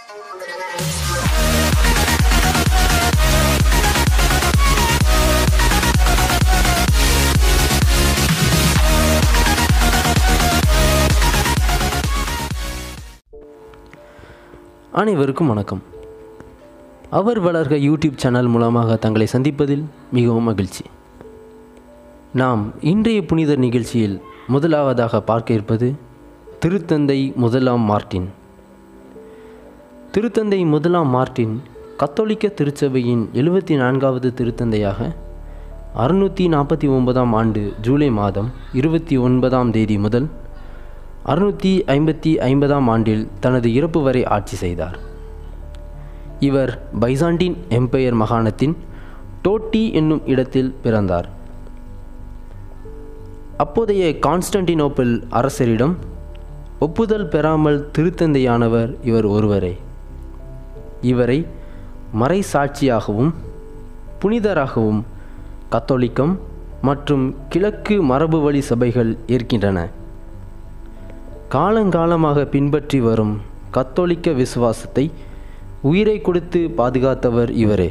அனைவருக்கும் வணக்கம் அவர் வளர்க யூடியூப் சேனல் மூலமாக தங்களை சந்திப்பதில் மிகவும் மகிழ்ச்சி நாம் இன்றைய புனிதர் நிகழ்ச்சியில் முதலாவதாக பார்க்க இருப்பது திருத்தந்தை முதலாம் மார்ட்டின் திருத்தந்தை முதலாம் மார்ட்டின் கத்தோலிக்க திருச்சபையின் எழுபத்தி நான்காவது திருத்தந்தையாக அறுநூற்றி நாற்பத்தி ஒன்பதாம் ஆண்டு ஜூலை மாதம் இருபத்தி ஒன்பதாம் தேதி முதல் அறுநூற்றி ஐம்பத்தி ஐம்பதாம் ஆண்டில் தனது இறப்பு வரை ஆட்சி செய்தார் இவர் பைசாண்டின் எம்பையர் மாகாணத்தின் டோட்டி என்னும் இடத்தில் பிறந்தார் அப்போதைய கான்ஸ்டன்டினோப்பிள் அரசரிடம் ஒப்புதல் பெறாமல் திருத்தந்தையானவர் இவர் ஒருவரே இவரை மறைசாட்சியாகவும் புனிதராகவும் கத்தோலிக்கம் மற்றும் கிழக்கு மரபு வழி சபைகள் ஏற்கின்றன காலங்காலமாக பின்பற்றி வரும் கத்தோலிக்க விசுவாசத்தை உயிரை கொடுத்து பாதுகாத்தவர் இவரே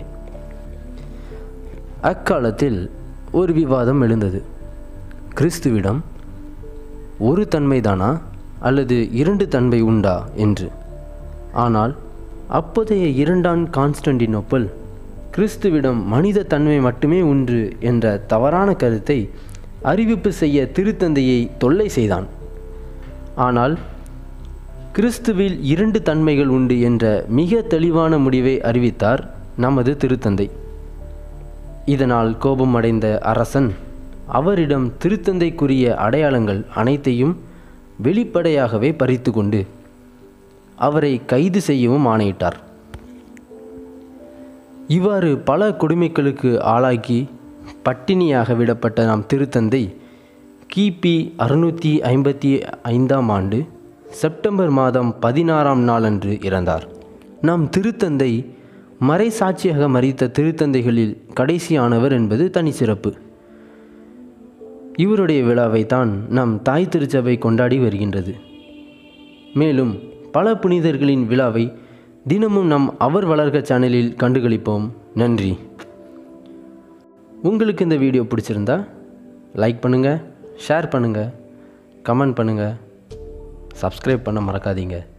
அக்காலத்தில் ஒரு விவாதம் எழுந்தது கிறிஸ்துவிடம் ஒரு தன்மைதானா அல்லது இரண்டு தன்மை உண்டா என்று ஆனால் அப்போதைய இரண்டாம் கான்ஸ்டன்டினோப்பிள் கிறிஸ்துவிடம் மனித தன்மை மட்டுமே உண்டு என்ற தவறான கருத்தை அறிவிப்பு செய்ய திருத்தந்தையை தொல்லை செய்தான் ஆனால் கிறிஸ்துவில் இரண்டு தன்மைகள் உண்டு என்ற மிக தெளிவான முடிவை அறிவித்தார் நமது திருத்தந்தை இதனால் கோபமடைந்த அரசன் அவரிடம் திருத்தந்தைக்குரிய அடையாளங்கள் அனைத்தையும் வெளிப்படையாகவே பறித்து கொண்டு அவரை கைது செய்யவும் ஆணையிட்டார் இவ்வாறு பல கொடுமைகளுக்கு ஆளாக்கி பட்டினியாக விடப்பட்ட நம் திருத்தந்தை கிபி அறுநூற்றி ஐம்பத்தி ஐந்தாம் ஆண்டு செப்டம்பர் மாதம் பதினாறாம் நாளன்று இறந்தார் நம் திருத்தந்தை மறைசாட்சியாக மறித்த திருத்தந்தைகளில் கடைசியானவர் என்பது தனி சிறப்பு இவருடைய விழாவை தான் நம் தாய் திருச்சபை கொண்டாடி வருகின்றது மேலும் பல புனிதர்களின் விழாவை தினமும் நம் அவர் வளர்க சேனலில் கண்டுகளிப்போம் நன்றி உங்களுக்கு இந்த வீடியோ பிடிச்சிருந்தா லைக் பண்ணுங்கள் ஷேர் பண்ணுங்கள் கமெண்ட் பண்ணுங்கள் சப்ஸ்கிரைப் பண்ண மறக்காதீங்க